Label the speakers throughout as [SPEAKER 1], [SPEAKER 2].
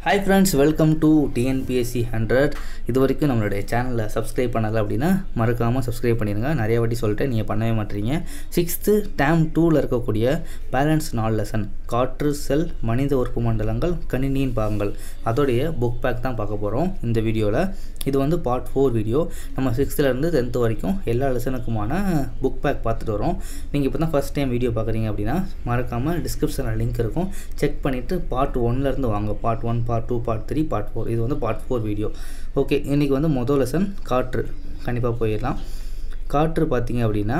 [SPEAKER 1] hi friends welcome to TNPSC hundred இது வரைக்கும் நம்மளுடைய சேனலை சப்ஸ்கிரைப் பண்ணலை அப்படின்னா மறக்காமல் சப்ஸ்கிரைப் பண்ணிடுங்க நிறைய வாட்டி சொல்லிட்டு நீங்கள் பண்ணவே மாட்டீங்க சிக்ஸ்த்து டேம் டூவில் இருக்கக்கூடிய பேலன்ஸ் நாலு லெசன் காற்று செல் மனித உறுப்பு மண்டலங்கள் கணினியின் பாகங்கள் அதோடைய புக் பேக் தான் பார்க்க போகிறோம் இந்த வீடியோவில் இது வந்து பார்ட் ஃபோர் வீடியோ நம்ம சிக்ஸ்த்துலேருந்து டென்த்து வரைக்கும் எல்லா லெசனுக்குமான புக் பேக் பார்த்துட்டு வரோம் நீங்கள் இப்போ தான் ஃபஸ்ட் டைம் வீடியோ பார்க்குறீங்க அப்படின்னா மறக்காமல் டிஸ்கிரிப்ஷனில் லிங்க் இருக்கும் செக் பண்ணிவிட்டு பார்ட் ஒன்லேருந்து வாங்க part one part two part three part four இது வந்து பார்ட் ஃபோர் வீடியோ ஓகே இன்றைக்கி வந்து மொதல் லெசன் காற்று கண்டிப்பாக போயிடலாம் காற்று பார்த்தீங்க அப்படின்னா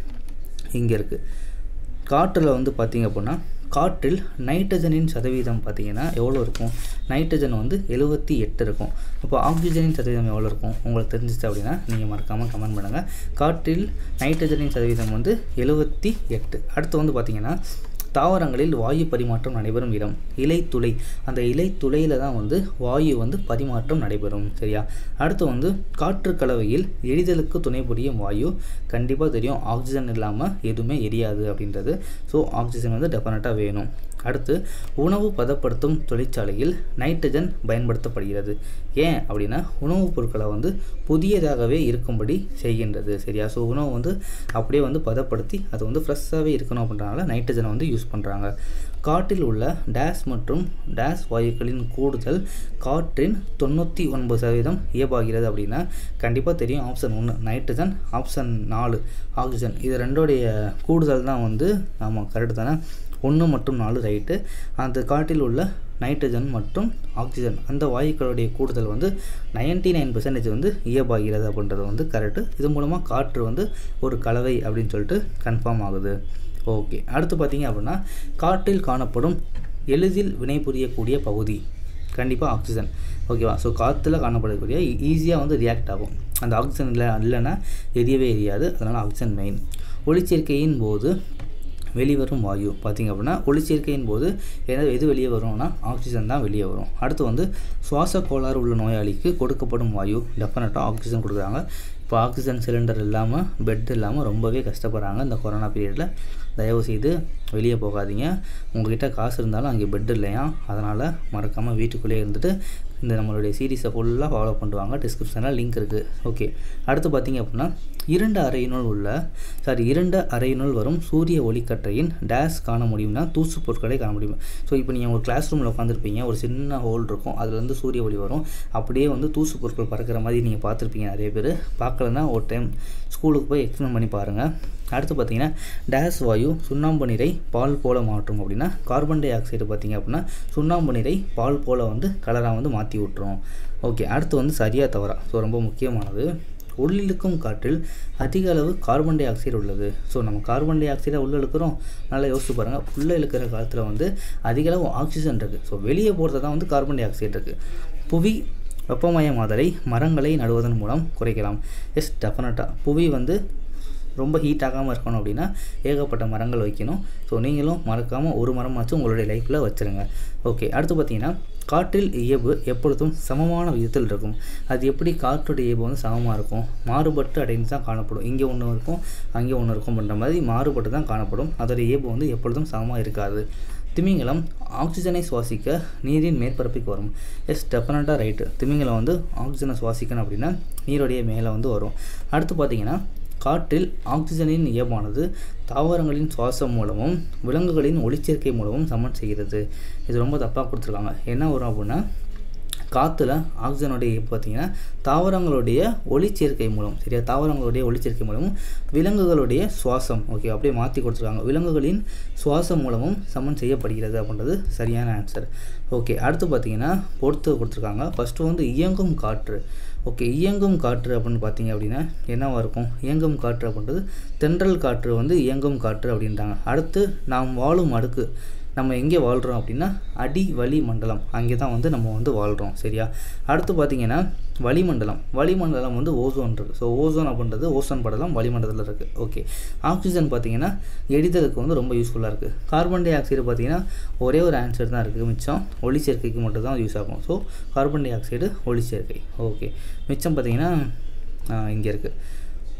[SPEAKER 1] இங்கே இருக்குது காற்றில் வந்து பார்த்தீங்க அப்படின்னா காற்றில் நைட்ரஜனின் சதவீதம் பார்த்தீங்கன்னா எவ்வளோ இருக்கும் நைட்ரஜன் வந்து எழுபத்தி எட்டு இருக்கும் அப்போ ஆக்சிஜனின் சதவீதம் எவ்வளோ இருக்கும் உங்களுக்கு தெரிஞ்சிச்சு அப்படின்னா நீங்கள் மறக்காமல் கமெண்ட் பண்ணுங்கள் காற்றில் நைட்ரஜனின் சதவீதம் வந்து எழுபத்தி எட்டு அடுத்து வந்து பார்த்தீங்கன்னா தாவரங்களில் வாயு பரிமாற்றம் நடைபெறும் இடம் இலைத்துளை அந்த இலைத்துளையில் தான் வந்து வாயு வந்து பரிமாற்றம் நடைபெறும் சரியா அடுத்து வந்து காற்று கலவையில் எரிதலுக்கு துணை புரியும் வாயு கண்டிப்பாக தெரியும் ஆக்சிஜன் இல்லாமல் எதுவுமே எரியாது அப்படின்றது ஸோ ஆக்சிஜன் வந்து டெஃபினட்டாக வேணும் அடுத்து உணவு பதப்படுத்தும் தொழிற்சாலையில் நைட்ரஜன் பயன்படுத்தப்படுகிறது ஏன் அப்படின்னா உணவுப் பொருட்களை வந்து புதியதாகவே இருக்கும்படி செய்கின்றது சரியா ஸோ உணவு வந்து அப்படியே வந்து பதப்படுத்தி அது வந்து ஃப்ரெஷ்ஷாகவே இருக்கணும் அப்படின்றனால நைட்ரஜனை வந்து யூஸ் பண்ணுறாங்க காற்றில் உள்ள டேஸ் மற்றும் டேஸ் வாயுக்களின் கூடுதல் காற்றின் தொண்ணூற்றி ஒன்பது சதவீதம் இயல்பாகிறது அப்படின்னா கண்டிப்பாக தெரியும் ஆப்ஷன் ஒன்று நைட்ரஜன் ஆப்ஷன் நாலு ஆக்சிஜன் இது ரெண்டோடைய கூடுதல் தான் வந்து ஆமாம் கரெக்டு தானே ஒன்று மற்றும் நாலு ரைட்டு அந்த காட்டில் உள்ள நைட்ரஜன் மற்றும் ஆக்சிஜன் அந்த வாயுக்களுடைய கூடுதல் வந்து நைன்டி நைன் பர்சன்டேஜ் வந்து இயல்பாகிறது அப்படின்றது வந்து கரெக்டு இது மூலமாக காற்று வந்து ஒரு கலவை அப்படின்னு சொல்லிட்டு கன்ஃபார்ம் ஆகுது ஓகே அடுத்து பார்த்தீங்க அப்படின்னா காற்றில் காணப்படும் எளிதில் வினைபுரியக்கூடிய பகுதி கண்டிப்பாக ஆக்சிஜன் ஓகேவா ஸோ காற்றுல காணப்படக்கூடிய ஈஸியாக வந்து ரியாக்ட் ஆகும் அந்த ஆக்சிஜன் இல்லை இல்லைன்னா எரியவே எரியாது அதனால் ஆக்சிஜன் மெயின் ஒளிச்சேர்க்கையின் போது வெளிவரும் வாயு பார்த்திங்க அப்படின்னா ஒளிச்சேர்க்கையின் போது எது எது வெளியே வரும்னா ஆக்சிஜன் தான் வெளியே வரும் அடுத்து வந்து சுவாச கோளாறு உள்ள நோயாளிக்கு கொடுக்கப்படும் வாயு டெஃபினட்டாக ஆக்சிஜன் கொடுக்குறாங்க இப்போ ஆக்சிஜன் சிலிண்டர் இல்லாமல் பெட் இல்லாமல் ரொம்பவே கஷ்டப்படுறாங்க இந்த கொரோனா பீரியடில் தயவு செய்து வெளியே போகாதீங்க உங்கள்கிட்ட காசு இருந்தாலும் அங்கே பெட் இல்லையா அதனால் மறக்காமல் வீட்டுக்குள்ளேயே இருந்துட்டு இந்த நம்மளுடைய சீரீஸை ஃபுல்லாக ஃபாலோ பண்ணுவாங்க டிஸ்கிரிப்ஷனில் லிங்க் இருக்குது ஓகே அடுத்து பார்த்தீங்க அப்படின்னா இரண்டு அறையினுள் உள்ள சாரி இரண்டு அறையினுள் வரும் சூரிய ஒளிக்கற்றையின் டேஸ் காண முடியும்னா தூசு பொருட்களை காண முடியும் ஸோ இப்போ நீங்கள் ஒரு கிளாஸ் ரூமில் உட்காந்துருப்பீங்க ஒரு சின்ன ஹோல் இருக்கும் அதுலேருந்து சூரிய ஒளி வரும் அப்படியே வந்து தூசு பொருட்கள் பறக்கிற மாதிரி நீங்கள் பார்த்துருப்பீங்க நிறைய பேர் பார்க்கலன்னா ஒரு டைம் ஸ்கூலுக்கு போய் எக்ஸ்பிளைன் பண்ணி பாருங்கள் அடுத்து பார்த்தீங்கன்னா டேஸ் வாயு சுண்ணாம்பு நீரை பால் போல மாற்றும் அப்படின்னா கார்பன் டை ஆக்சைடு பார்த்தீங்க அப்படின்னா சுண்ணாம்பு நீரை பால் போல் வந்து கலராக வந்து மாற்றி விட்டுரும் ஓகே அடுத்து வந்து சரியாக தவறா ஸோ ரொம்ப முக்கியமானது உள்ளிழுக்கும் காற்றில் அதிக அளவு கார்பன் டை ஆக்சைடு உள்ளது ஸோ நம்ம கார்பன் டை ஆக்சைடை உள்ளே இழுக்கிறோம் நல்லா யோசிச்சு பாருங்கள் உள்ளே இழுக்கிற காலத்தில் வந்து அதிக அளவு ஆக்சிஜன் இருக்குது ஸோ வெளியே போகிறது தான் வந்து கார்பன் டை ஆக்சைடு இருக்குது புவி வெப்பமயமாதலை மரங்களை நடுவதன் மூலம் குறைக்கலாம் எஸ் டெஃபினட்டாக புவி வந்து ரொம்ப ஹீட் ஆகாமல் இருக்கணும் அப்படின்னா ஏகப்பட்ட மரங்கள் வைக்கணும் ஸோ நீங்களும் மறக்காமல் ஒரு மரமாச்சும் உங்களுடைய லைஃப்பில் வச்சுருங்க ஓகே அடுத்து பார்த்தீங்கன்னா காற்றில் இயல்பு எப்பொழுதும் சமமான விதத்தில் இருக்கும் அது எப்படி காற்றுடைய இயல்பு வந்து சமமாக இருக்கும் மாறுபட்டு அடைந்து தான் காணப்படும் இங்கே ஒன்று இருக்கும் அங்கே ஒன்று இருக்கும் பண்ணுற மாதிரி மாறுபட்டு தான் காணப்படும் அதோடைய இயல்பு வந்து எப்பொழுதும் சமமாக இருக்காது திமிங்கலம் ஆக்சிஜனை சுவாசிக்க நீரின் மேற்பரப்புக்கு வரும் எஸ் டெஃபினட்டாக ரைட்டு திமிங்கலம் வந்து ஆக்சிஜனை சுவாசிக்கணும் அப்படின்னா நீருடைய மேலே வந்து வரும் அடுத்து பார்த்தீங்கன்னா காற்றில் ஆக்சிஜனின் இயல்பானது தாவரங்களின் சுவாசம் மூலமும் விலங்குகளின் ஒளிச்சேர்க்கை மூலமும் சமன் செய்கிறது இது ரொம்ப தப்பாக கொடுத்துருக்காங்க என்ன வரும் அப்படின்னா காற்றுல ஆக்சிஜனுடைய பார்த்தீங்கன்னா தாவரங்களுடைய ஒளிச்சேர்க்கை மூலம் சரியா தாவரங்களுடைய ஒளிச்சேர்க்கை மூலமும் விலங்குகளுடைய சுவாசம் ஓகே அப்படியே மாற்றி கொடுத்துருக்காங்க விலங்குகளின் சுவாசம் மூலமும் சமன் செய்யப்படுகிறது அப்படின்றது சரியான ஆன்சர் ஓகே அடுத்து பார்த்தீங்கன்னா பொறுத்து கொடுத்துருக்காங்க ஃபஸ்ட்டு வந்து இயங்கும் காற்று ஓகே இயங்கும் காற்று அப்படின்னு பார்த்தீங்க அப்படின்னா என்னவாக இருக்கும் இயங்கும் காற்று அப்படின்றது தென்றல் காற்று வந்து இயங்கும் காற்று அப்படின்றாங்க அடுத்து நாம் வாழும் அடுக்கு நம்ம எங்கே வாழ்கிறோம் அப்படின்னா அடி வளி மண்டலம் அங்கே தான் வந்து நம்ம வந்து வாழ்கிறோம் சரியா அடுத்து பார்த்திங்கன்னா வளிமண்டலம் வளிமண்டலம் வந்து ஓசோன் இருக்குது ஸோ ஓசோன் அப்படின்றது ஓசோன் படலம் வளிமண்டலத்தில் இருக்குது ஓகே ஆக்சிஜன் பார்த்திங்கன்னா எரிதலுக்கு வந்து ரொம்ப யூஸ்ஃபுல்லாக இருக்குது கார்பன் டை ஆக்சைடு பார்த்திங்கன்னா ஒரே ஒரு ஆன்சர் தான் இருக்குது மிச்சம் ஒளிச்சேர்க்கைக்கு மட்டும் தான் யூஸ் ஆகும் ஸோ கார்பன் டை ஆக்சைடு ஒளிச்சேர்க்கை ஓகே மிச்சம் பார்த்திங்கன்னா இங்கே இருக்குது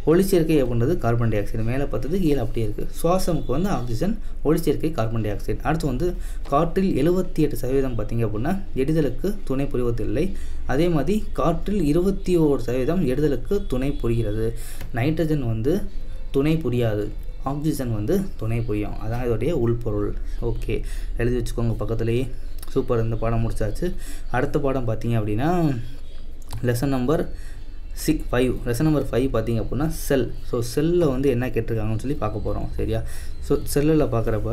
[SPEAKER 1] ஒளிச்சேர்க்கை அப்படின்றது கார்பன் டை ஆக்சைடு மேலே பார்த்தது கீழே அப்படியே இருக்குது சுவாசமுக்கு வந்து ஆக்சிஜன் ஒளிச்சேர்க்கை கார்பன் டை ஆக்சைடு அடுத்து வந்து காற்றில் எழுபத்தி எட்டு சதவீதம் பார்த்திங்க அப்படின்னா எரிதலுக்கு துணை புரிவதில்லை அதே மாதிரி காற்றில் இருபத்தி ஓரு சதவீதம் எரிதலுக்கு துணை புரிகிறது நைட்ரஜன் வந்து துணை புரியாது ஆக்சிஜன் வந்து துணை புரியும் அதான் இதோடைய உள்பொருள் ஓகே எழுதி வச்சுக்கோங்க பக்கத்துலேயே சூப்பர் இந்த பாடம் முடிச்சாச்சு அடுத்த பாடம் பார்த்தீங்க அப்படின்னா lesson number six five lesson number five பார்த்தீங்க அப்படின்னா செல் ஸோ செல்லில் வந்து என்ன கேட்டிருக்காங்கன்னு சொல்லி பார்க்க போகிறோம் சரியா ஸோ செல்லில் பார்க்குறப்ப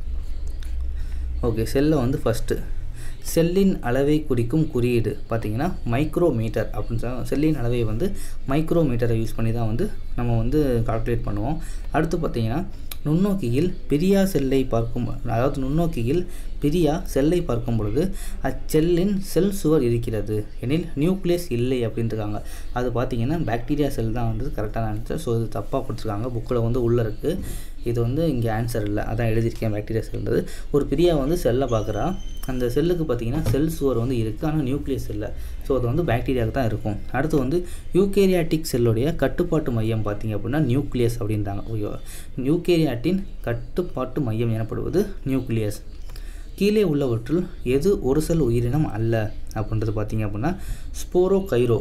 [SPEAKER 1] ஓகே செல்லில் வந்து ஃபஸ்ட்டு செல்லின் அளவை குறிக்கும் குறியீடு பார்த்தீங்கன்னா மைக்ரோமீட்டர் அப்படின்னு சொல்ல செல்லின் அளவை வந்து மைக்ரோமீட்டரை யூஸ் பண்ணி தான் வந்து நம்ம வந்து கால்குலேட் பண்ணுவோம் அடுத்து பார்த்தீங்கன்னா நுண்ணோக்கியில் பிரியா செல்லை பார்க்கும் அதாவது நுண்ணோக்கியில் பிரியா செல்லை பார்க்கும் பொழுது அச்செல்லின் செல் சுவர் இருக்கிறது எனில் நியூக்ளியஸ் இல்லை அப்படின்ட்டுருக்காங்க அது பார்த்தீங்கன்னா பாக்டீரியா செல் தான் வந்து கரெக்டான ஆன்சர் ஸோ இது தப்பாக கொடுத்துருக்காங்க புக்கில் வந்து உள்ளே இருக்குது இது வந்து இங்கே ஆன்சர் இல்லை அதான் எழுதியிருக்கேன் பாக்டீரியா செல்ன்றது ஒரு பிரியா வந்து செல்லை பார்க்குறா அந்த செல்லுக்கு பார்த்தீங்கன்னா செல் சுவர் வந்து இருக்குது ஆனால் நியூக்ளியஸ் இல்லை ஸோ அது வந்து பாக்டீரியாவுக்கு தான் இருக்கும் அடுத்து வந்து யூகேரியாட்டிக் செல்லுடைய கட்டுப்பாட்டு மையம் பார்த்தீங்க அப்படின்னா நியூக்ளியஸ் அப்படின்றாங்க ஓகேவா யூகேரியாட்டின் கட்டுப்பாட்டு மையம் எனப்படுவது நியூக்ளியஸ் கீழே உள்ளவற்றுள் எது ஒரு செல் உயிரினம் அல்ல அப்படின்றது பார்த்தீங்க அப்படின்னா ஸ்போரோ கைரோ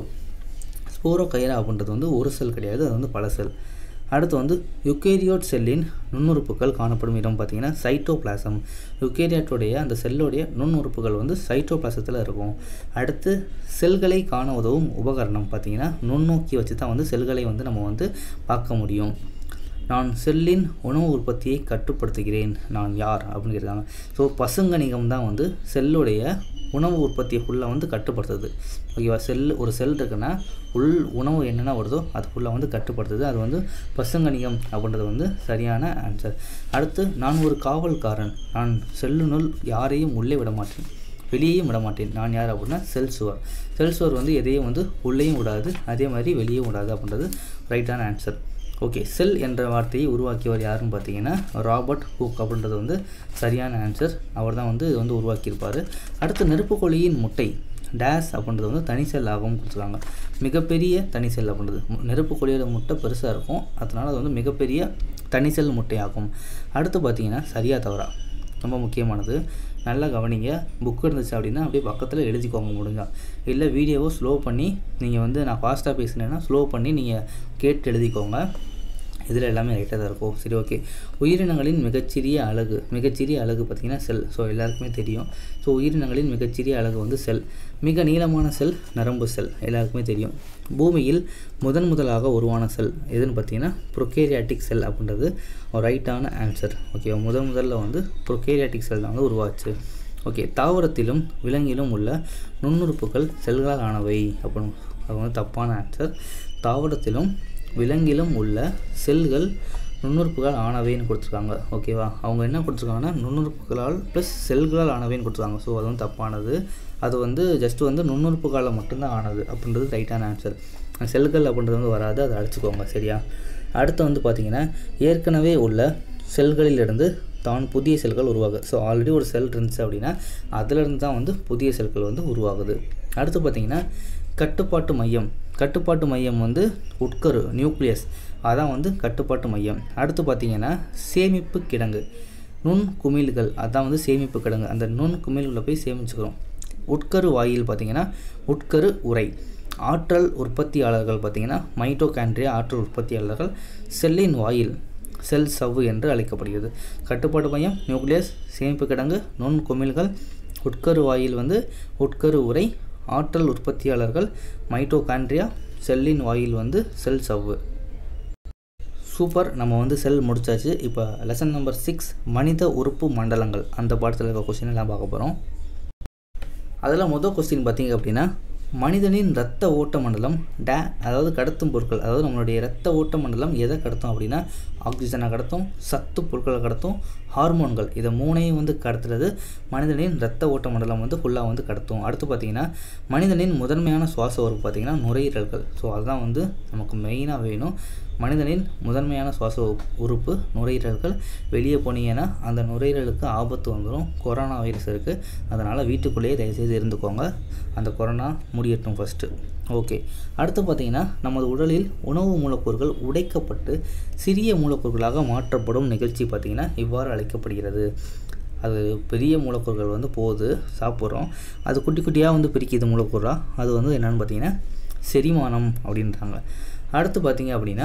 [SPEAKER 1] ஸ்போரோ கைரா அப்படின்றது வந்து ஒரு செல் கிடையாது அது வந்து பல செல் அடுத்து வந்து யுகேரியோட் செல்லின் நுண்ணுறுப்புகள் காணப்படும் இடம் பார்த்தீங்கன்னா சைட்டோபிளாசம் யுகேரியாட்டோடைய அந்த செல்லுடைய நுண்ணுறுப்புகள் வந்து சைட்டோபிளாசத்தில் இருக்கும் அடுத்து செல்களை காண உதவும் உபகரணம் பார்த்தீங்கன்னா நுண்ணோக்கி வச்சு தான் வந்து செல்களை வந்து நம்ம வந்து பார்க்க முடியும் நான் செல்லின் உணவு உற்பத்தியை கட்டுப்படுத்துகிறேன் நான் யார் அப்படின்னு கேட்குறாங்க ஸோ பசுங்கணிகம் தான் வந்து செல்லுடைய உணவு உற்பத்தியை ஃபுல்லாக வந்து கட்டுப்படுத்துது ஓகேவா செல் ஒரு செல் இருக்குன்னா உள் உணவு என்னென்ன வருதோ அது ஃபுல்லாக வந்து கட்டுப்படுத்துது அது வந்து பசுங்கணிகம் அப்படின்றது வந்து சரியான ஆன்சர் அடுத்து நான் ஒரு காவல்காரன் நான் செல்லுனுள் யாரையும் உள்ளே விட மாட்டேன் வெளியேயும் விட மாட்டேன் நான் யார் அப்படின்னா செல் சுவர் செல் சுவர் வந்து எதையும் வந்து உள்ளேயும் விடாது அதே மாதிரி வெளியும் விடாது அப்படின்றது ரைட்டான ஆன்சர் ஓகே செல் என்ற வார்த்தையை உருவாக்கியவர் யாருன்னு பார்த்தீங்கன்னா ராபர்ட் ஹூக் அப்படின்றது வந்து சரியான ஆன்சர் அவர் தான் வந்து இது வந்து உருவாக்கியிருப்பார் அடுத்து நெருப்புக்கோழியின் முட்டை டேஸ் அப்படின்றது வந்து தனி செல் ஆகும் கொடுத்துருக்காங்க மிகப்பெரிய தனி செல் அப்படின்றது மு- நெருப்புக்கோழியோட முட்டை பெருசாக இருக்கும் அதனால் அது வந்து மிகப்பெரிய தனி செல் முட்டையாகும் அடுத்து பார்த்தீங்கன்னா சரியா தவறா ரொம்ப முக்கியமானது நல்லா கவனிங்க புக் இருந்துச்சு அப்படின்னா அப்படியே பக்கத்தில் எழுதிக்கோங்க முடிஞ்சா இல்லை வீடியோவை ஸ்லோ பண்ணி நீங்கள் வந்து நான் ஃபாஸ்ட்டாக பேசினேன்னா ஸ்லோ பண்ணி நீங்கள் கேட்டு எழுதிக்கோங்க இதில் எல்லாமே ரைட்டாக தான் இருக்கும் சரி ஓகே உயிரினங்களின் மிகச்சிறிய அழகு மிகச்சிறிய அழகு பார்த்திங்கன்னா செல் ஸோ எல்லாருக்குமே தெரியும் ஸோ உயிரினங்களின் மிகச்சிறிய அழகு வந்து செல் மிக நீளமான செல் நரம்பு செல் எல்லாருக்குமே தெரியும் பூமியில் முதன் முதலாக உருவான செல் எதுன்னு பார்த்தீங்கன்னா ப்ரொகேரியாட்டிக் செல் அப்படின்றது ஒரு ரைட்டான ஆன்சர் ஓகே முதன் முதல்ல வந்து ப்ரொகேரியாட்டிக் செல் தான் வந்து உருவாச்சு ஓகே தாவரத்திலும் விலங்கிலும் உள்ள நுண்ணுறுப்புகள் செல்களால் ஆனவை அப்படின்னு அது வந்து தப்பான ஆன்சர் தாவரத்திலும் விலங்கிலும் உள்ள செல்கள் நுண்ணுறுப்புகள் ஆனவைன்னு கொடுத்துருக்காங்க ஓகேவா அவங்க என்ன கொடுத்துருக்காங்கன்னா நுண்ணுறுப்புகளால் ப்ளஸ் செல்களால் ஆனவைன்னு கொடுத்துருக்காங்க ஸோ அது வந்து தப்பானது அது வந்து ஜஸ்ட் வந்து நுண்ணுறுப்புகளால் மட்டும்தான் ஆனது அப்படின்றது ரைட்டான ஆன்சர் செல்கள் அப்படின்றது வந்து வராது அதை அடிச்சுக்கோங்க சரியா அடுத்து வந்து பார்த்திங்கன்னா ஏற்கனவே உள்ள செல்களிலிருந்து தான் புதிய செல்கள் உருவாகுது ஸோ ஆல்ரெடி ஒரு செல் இருந்துச்சு அப்படின்னா அதிலிருந்து தான் வந்து புதிய செல்கள் வந்து உருவாகுது அடுத்து பார்த்திங்கன்னா கட்டுப்பாட்டு மையம் கட்டுப்பாட்டு மையம் வந்து உட்கரு நியூக்ளியஸ் அதான் வந்து கட்டுப்பாட்டு மையம் அடுத்து பார்த்திங்கன்னா சேமிப்பு கிடங்கு நுண் குமிழ்கள் அதான் வந்து சேமிப்பு கிடங்கு அந்த நுண் குமிழ்களை போய் சேமிச்சுக்கிறோம் உட்கரு வாயில் பார்த்திங்கன்னா உட்கரு உரை ஆற்றல் உற்பத்தியாளர்கள் பார்த்திங்கன்னா மைட்டோகாண்ட்ரியா ஆற்றல் உற்பத்தியாளர்கள் செல்லின் வாயில் செல் சவ்வு என்று அழைக்கப்படுகிறது கட்டுப்பாடு மையம் நியூக்ளியஸ் சேமிப்பு கிடங்கு நுண் குமிழ்கள் உட்கரு வாயில் வந்து உட்கரு உரை ஆற்றல் உற்பத்தியாளர்கள் மைட்டோகாண்ட்ரியா செல்லின் வாயில் வந்து செல் சவ்வு சூப்பர் நம்ம வந்து செல் முடிச்சாச்சு இப்போ லெசன் நம்பர் சிக்ஸ் மனித உறுப்பு மண்டலங்கள் அந்த பாடத்தில் இருக்க கொஸ்டின் எல்லாம் பார்க்க போகிறோம் அதில் முதல் கொஸ்டின் பார்த்தீங்க அப்படின்னா மனிதனின் இரத்த ஓட்ட மண்டலம் டே அதாவது கடத்தும் பொருட்கள் அதாவது நம்மளுடைய இரத்த ஓட்ட மண்டலம் எதை கடத்தும் அப்படின்னா ஆக்சிஜனை கடத்தும் சத்து பொருட்களை கடத்தும் ஹார்மோன்கள் இதை மூணையும் வந்து கடத்துறது மனிதனின் இரத்த ஓட்ட மண்டலம் வந்து ஃபுல்லாக வந்து கடத்தும் அடுத்து பார்த்தீங்கன்னா மனிதனின் முதன்மையான சுவாச உறுப்பு பார்த்தீங்கன்னா நுரையீரல்கள் ஸோ அதுதான் வந்து நமக்கு மெயினாக வேணும் மனிதனின் முதன்மையான சுவாச உ- உறுப்பு நுரையீரல்கள் வெளியே போனீங்கன்னா அந்த நுரையீரலுக்கு ஆபத்து வந்துடும் கொரோனா வைரஸ் இருக்குது அதனால் வீட்டுக்குள்ளேயே தயவுசெய்து இருந்துக்கோங்க அந்த கொரோனா முடியட்டும் ஃபஸ்ட்டு ஓகே அடுத்து பார்த்தீங்கன்னா நமது உடலில் உணவு மூலக்கூறுகள் உடைக்கப்பட்டு சிறிய மூலக்கூறுகளாக மாற்றப்படும் நிகழ்ச்சி பார்த்திங்கன்னா இவ்வாறு அழைக்கப்படுகிறது அது பெரிய மூலக்கூறுகள் வந்து போகுது சாப்பிட்றோம் அது குட்டி குட்டியாக வந்து பிரிக்குது மூலக்கூறாக அது வந்து என்னென்னு பார்த்தீங்கன்னா செரிமானம் அப்படின்றாங்க அடுத்து பார்த்தீங்க அப்படின்னா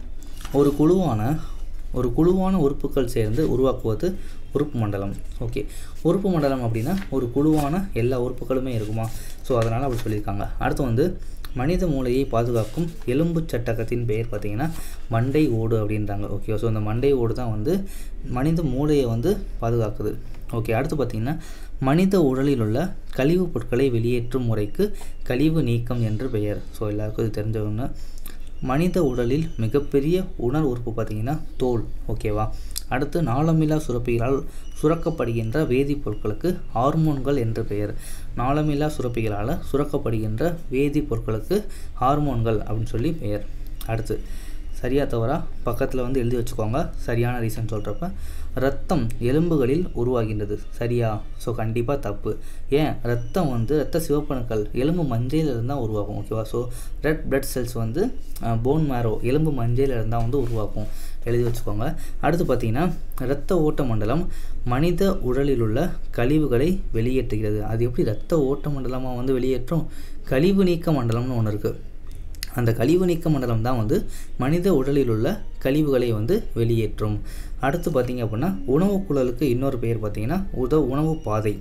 [SPEAKER 1] ஒரு குழுவான ஒரு குழுவான உறுப்புகள் சேர்ந்து உருவாக்குவது உறுப்பு மண்டலம் ஓகே உறுப்பு மண்டலம் அப்படின்னா ஒரு குழுவான எல்லா உறுப்புகளுமே இருக்குமா ஸோ அதனால் அப்படி சொல்லியிருக்காங்க அடுத்து வந்து மனித மூளையை பாதுகாக்கும் எலும்பு சட்டகத்தின் பெயர் பார்த்திங்கன்னா மண்டை ஓடு அப்படின்றாங்க ஓகே ஸோ இந்த மண்டை ஓடு தான் வந்து மனித மூளையை வந்து பாதுகாக்குது ஓகே அடுத்து பார்த்திங்கன்னா மனித உடலில் உள்ள கழிவுப் பொருட்களை வெளியேற்றும் முறைக்கு கழிவு நீக்கம் என்று பெயர் ஸோ எல்லாருக்கும் இது தெரிஞ்ச ஒன்று மனித உடலில் மிகப்பெரிய உணர் உறுப்பு பார்த்திங்கன்னா தோல் ஓகேவா அடுத்து நாளமில்லா சுரப்பிகளால் சுரக்கப்படுகின்ற வேதிப்பொருட்களுக்கு ஹார்மோன்கள் என்று பெயர் நாளமில்லா சுரப்பிகளால் சுரக்கப்படுகின்ற வேதிப்பொருட்களுக்கு ஹார்மோன்கள் அப்படின்னு சொல்லி பெயர் அடுத்து சரியாக தவறா பக்கத்தில் வந்து எழுதி வச்சுக்கோங்க சரியான ரீசன் சொல்கிறப்ப ரத்தம் எலும்புகளில் உருவாகின்றது சரியா ஸோ கண்டிப்பாக தப்பு ஏன் ரத்தம் வந்து ரத்த சிவப்பணுக்கள் எலும்பு மஞ்சளிலிருந்து தான் உருவாகும் ஓகேவா ஸோ ரெட் பிளட் செல்ஸ் வந்து போன் மேரோ எலும்பு மஞ்சளிலிருந்து தான் வந்து உருவாக்கும் எழுதி வச்சுக்கோங்க அடுத்து பார்த்தீங்கன்னா இரத்த ஓட்ட மண்டலம் மனித உடலில் உள்ள கழிவுகளை வெளியேற்றுகிறது அது எப்படி இரத்த ஓட்ட மண்டலமாக வந்து வெளியேற்றும் கழிவு நீக்க மண்டலம்னு ஒன்று இருக்குது அந்த கழிவு நீக்க மண்டலம் தான் வந்து மனித உடலில் உள்ள கழிவுகளை வந்து வெளியேற்றும் அடுத்து பார்த்திங்க அப்படின்னா உணவு குழலுக்கு இன்னொரு பெயர் பார்த்திங்கன்னா உத உணவு பாதை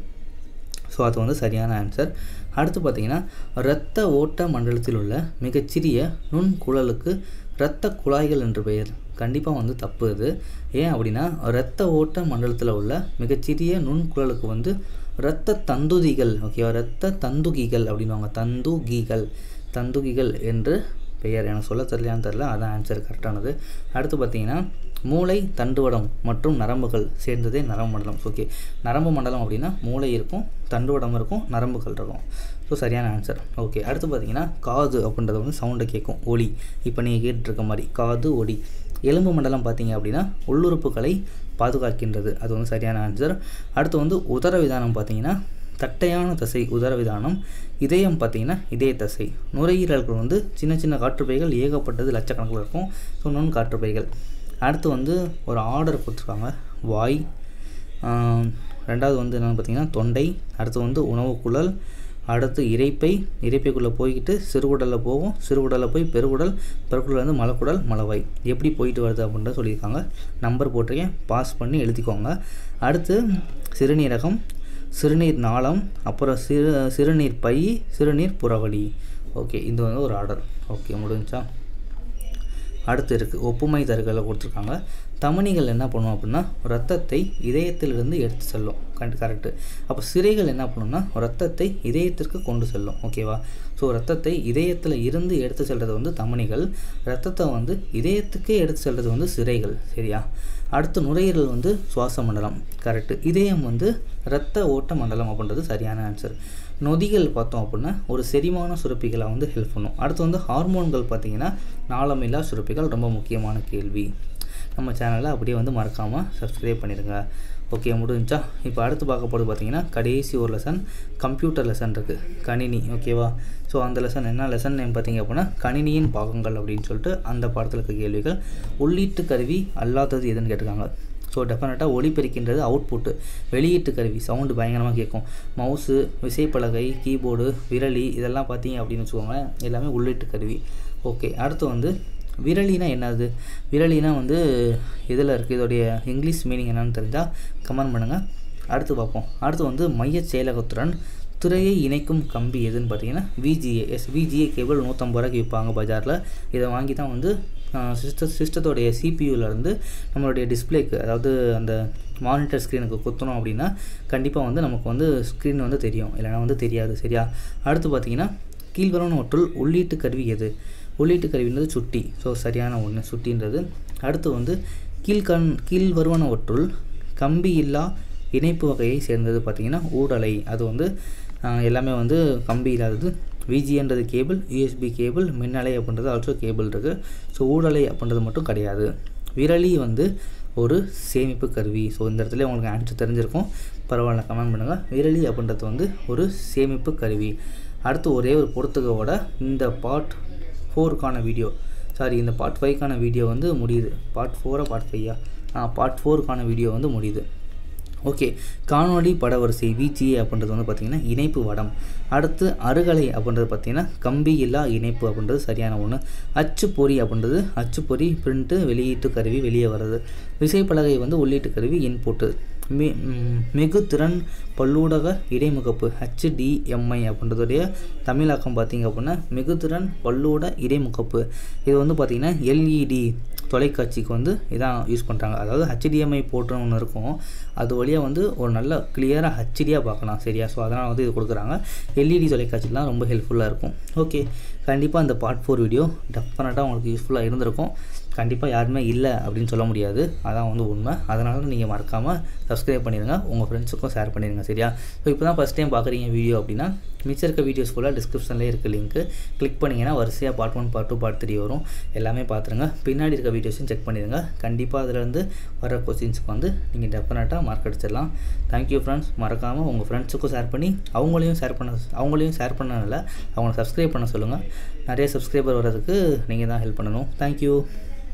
[SPEAKER 1] ஸோ அது வந்து சரியான ஆன்சர் அடுத்து பார்த்திங்கன்னா இரத்த ஓட்ட மண்டலத்தில் உள்ள மிகச்சிறிய நுண்குழலுக்கு இரத்த குழாய்கள் என்று பெயர் கண்டிப்பாக வந்து தப்பு இது ஏன் அப்படின்னா இரத்த ஓட்ட மண்டலத்தில் உள்ள மிகச்சிறிய நுண்குழலுக்கு வந்து இரத்த தந்துதிகள் ஓகேவா இரத்த தந்துகிகள் அப்படின்வாங்க தந்துகிகள் தந்துகிகள் என்று பெயர் எனக்கு சொல்ல தெரியலையான்னு தெரில அதான் ஆன்சர் கரெக்டானது அடுத்து பார்த்தீங்கன்னா மூளை தண்டுவடம் மற்றும் நரம்புகள் சேர்ந்ததே நரம்பு மண்டலம் ஓகே நரம்பு மண்டலம் அப்படின்னா மூளை இருக்கும் தண்டுவடம் இருக்கும் நரம்புகள் இருக்கும் ஸோ சரியான ஆன்சர் ஓகே அடுத்து பார்த்தீங்கன்னா காது அப்படின்றது வந்து சவுண்டை கேட்கும் ஒலி இப்போ நீங்கள் கேட்டுருக்க மாதிரி காது ஒலி எலும்பு மண்டலம் பார்த்தீங்க அப்படின்னா உள்ளுறுப்புகளை பாதுகாக்கின்றது அது வந்து சரியான ஆன்சர் அடுத்து வந்து உதரவிதானம் பார்த்தீங்கன்னா தட்டையான தசை உதரவிதானம் இதயம் பார்த்தீங்கன்னா இதய தசை நுரையீரல்கள் வந்து சின்ன சின்ன காற்றுப்பைகள் ஏகப்பட்டது லட்சக்கணக்கில் இருக்கும் ஸோ நுண் காற்றுப்பைகள் அடுத்து வந்து ஒரு ஆர்டர் கொடுத்துருக்காங்க வாய் ரெண்டாவது வந்து என்னென்னு பார்த்தீங்கன்னா தொண்டை அடுத்து வந்து உணவு குழல் அடுத்து இறைப்பை இறைப்பைக்குள்ளே போய்கிட்டு சிறுகுடலில் போகும் சிறுகுடலில் போய் பெருகுடல் பெருகுடல் வந்து மலக்குடல் மலவாய் எப்படி போயிட்டு வருது அப்படின்றத சொல்லியிருக்காங்க நம்பர் போட்டிருக்கேன் பாஸ் பண்ணி எழுதிக்கோங்க அடுத்து சிறுநீரகம் சிறுநீர் நாளம் அப்புறம் சிறு சிறுநீர் பை சிறுநீர் புறவழி ஓகே இது வந்து ஒரு ஆர்டர் ஓகே முடிஞ்சா அடுத்து இருக்குது ஒப்புமை தருகளை கொடுத்துருக்காங்க தமனிகள் என்ன பண்ணும் அப்படின்னா ரத்தத்தை இதயத்திலிருந்து எடுத்து செல்லும் கண்டு கரெக்டு அப்போ சிறைகள் என்ன பண்ணும்னா ரத்தத்தை இதயத்திற்கு கொண்டு செல்லும் ஓகேவா ஸோ ரத்தத்தை இதயத்தில் இருந்து எடுத்து செல்வது வந்து தமனிகள் ரத்தத்தை வந்து இதயத்துக்கே எடுத்து செல்வது வந்து சிறைகள் சரியா அடுத்து நுரையீரல் வந்து சுவாச மண்டலம் கரெக்டு இதயம் வந்து இரத்த ஓட்ட மண்டலம் அப்படின்றது சரியான ஆன்சர் நொதிகள் பார்த்தோம் அப்படின்னா ஒரு செரிமான சுரப்பிகளை வந்து ஹெல்ப் பண்ணும் அடுத்து வந்து ஹார்மோன்கள் பார்த்திங்கன்னா நாளமில்லா சுரப்பிகள் ரொம்ப முக்கியமான கேள்வி நம்ம சேனலை அப்படியே வந்து மறக்காமல் சப்ஸ்கிரைப் பண்ணிடுங்க ஓகே முடிஞ்சா இப்போ அடுத்து பார்க்க போகிறது பார்த்தீங்கன்னா கடைசி ஒரு லெசன் கம்ப்யூட்டர் லெசன் இருக்குது கணினி ஓகேவா ஸோ அந்த லெசன் என்ன லெசன் நேம் பார்த்தீங்க அப்படின்னா கணினியின் பாகங்கள் அப்படின்னு சொல்லிட்டு அந்த பாடத்தில் இருக்க கேள்விகள் உள்ளீட்டு கருவி அல்லாதது எதுன்னு கேட்டிருக்காங்க ஸோ டெஃபினட்டாக ஒளிபெருக்கின்றது அவுட்புட்டு வெளியீட்டு கருவி சவுண்டு பயங்கரமாக கேட்கும் மவுஸு விசைப்பலகை கீபோர்டு விரலி இதெல்லாம் பார்த்தீங்க அப்படின்னு வச்சுக்கோங்களேன் எல்லாமே உள்ளீட்டு கருவி ஓகே அடுத்து வந்து விரலினா என்னது விரலினா வந்து இதில் இருக்குது இதோடைய இங்கிலீஷ் மீனிங் என்னன்னு தெரிஞ்சால் கமெண்ட் பண்ணுங்கள் அடுத்து பார்ப்போம் அடுத்து வந்து மைய செயலகத்துடன் துறையை இணைக்கும் கம்பி எதுன்னு பார்த்தீங்கன்னா விஜிஏ எஸ் விஜிஏ கேபிள் நூற்றம்பது ரூபாய்க்கு விற்பாங்க பஜாரில் இதை வாங்கி தான் வந்து சிஸ்டம் சிஸ்டத்தோடைய சிபியூலேருந்து நம்மளுடைய டிஸ்பிளேக்கு அதாவது அந்த மானிட்டர் ஸ்க்ரீனுக்கு குத்தணும் அப்படின்னா கண்டிப்பாக வந்து நமக்கு வந்து ஸ்க்ரீன் வந்து தெரியும் இல்லைனா வந்து தெரியாது சரியா அடுத்து பார்த்தீங்கன்னா கீழ்வரவனவற்றுள் உள்ளீட்டு கருவி எது உள்ளீட்டு கருவின்றது சுட்டி ஸோ சரியான ஒன்று சுட்டின்றது அடுத்து வந்து கீழ்கண் கீழ் வருவனவற்றுள் கம்பி இல்லா இணைப்பு வகையை சேர்ந்தது பார்த்திங்கன்னா ஊடலை அது வந்து எல்லாமே வந்து கம்பி இல்லாதது விஜின்றது கேபிள் யூஎஸ்பி கேபிள் மின்னலை அப்படின்றது ஆல்சோ கேபிள் இருக்குது ஸோ ஊடலை அப்படின்றது மட்டும் கிடையாது விரலி வந்து ஒரு சேமிப்பு கருவி ஸோ இந்த இடத்துல உங்களுக்கு ஆன்சர் தெரிஞ்சிருக்கும் பரவாயில்ல கமெண்ட் பண்ணுங்கள் விரலி அப்படின்றது வந்து ஒரு சேமிப்பு கருவி அடுத்து ஒரே ஒரு பொறுத்துக்கோட இந்த பார்ட் ஃபோருக்கான வீடியோ சாரி இந்த பார்ட் ஃபைவ்க்கான வீடியோ வந்து முடியுது பார்ட் ஃபோரா பார்ட் ஃபையா ஆ பார்ட் ஃபோருக்கான வீடியோ வந்து முடியுது ஓகே காணொளி படவரிசை விஜிஏ அப்படின்றது வந்து பார்த்திங்கன்னா இணைப்பு வடம் அடுத்து அருகலை அப்படின்றது பார்த்திங்கன்னா கம்பி இல்லா இணைப்பு அப்படின்றது சரியான ஒன்று அச்சுப்பொறி அப்படின்றது அச்சுப்பொறி பிரிண்ட்டு வெளியீட்டு கருவி வெளியே வர்றது விசைப்பலகை வந்து உள்ளீட்டு கருவி இன்புட்டு மி மிகுதிறன் பல்லூடக இடைமுகப்பு ஹெச்டிஎம்ஐ அப்படின்றதுடைய தமிழாக்கம் பார்த்தீங்க அப்படின்னா மிகுதிறன் பல்லூட இடைமுகப்பு இது வந்து பார்த்திங்கன்னா எல்இடி தொலைக்காட்சிக்கு வந்து இதான் யூஸ் பண்ணுறாங்க அதாவது ஹெச்டிஎம்ஐ போட்டு ஒன்று இருக்கும் அது வழியாக வந்து ஒரு நல்ல கிளியராக ஹெச்டியாக பார்க்கலாம் சரியா ஸோ அதனால் வந்து இது கொடுக்குறாங்க எல்இடி தொலைக்காட்சிலாம் ரொம்ப ஹெல்ப்ஃபுல்லாக இருக்கும் ஓகே கண்டிப்பாக அந்த பார்ட் ஃபோர் வீடியோ டெஃபினட்டாக உங்களுக்கு யூஸ்ஃபுல்லாக இருந்திருக்கும் கண்டிப்பாக யாருமே இல்லை அப்படின்னு சொல்ல முடியாது அதான் வந்து உண்மை அதனால் நீங்கள் மறக்காமல் சப்ஸ்கிரைப் பண்ணிடுங்க உங்கள் ஃப்ரெண்ட்ஸுக்கும் ஷேர் பண்ணிடுங்க சரியா ஸோ இப்போ தான் ஃபஸ்ட் டைம் பார்க்குறீங்க வீடியோ அப்படின்னா மிச்சம் இருக்க வீடியோஸ் ஃபுல்லாக டிஸ்கிரிப்ஷன்லேயே இருக்க லிங்க்கு கிளிக் பண்ணிங்கன்னா வரிசையாக part one part two part three வரும் எல்லாமே பார்த்துருங்க பின்னாடி இருக்க வீடியோஸும் செக் பண்ணிடுங்க கண்டிப்பாக அதிலேருந்து வர கொஸ்டின்ஸ்க்கு வந்து நீங்கள் டெஃபினட்டாக மார்க் அடிச்சிடலாம் தேங்க்யூ ஃப்ரெண்ட்ஸ் மறக்காமல் உங்கள் ஃப்ரெண்ட்ஸுக்கும் ஷேர் பண்ணி அவங்களையும் ஷேர் பண்ண அவங்களையும் ஷேர் பண்ணதில்ல அவங்கள சப்ஸ்கிரைப் பண்ண சொல்லுங்கள் நிறைய சப்ஸ்கிரைபர் வர்றதுக்கு நீங்கள் தான் ஹெல்ப் பண்ணணும் தேங்க்யூ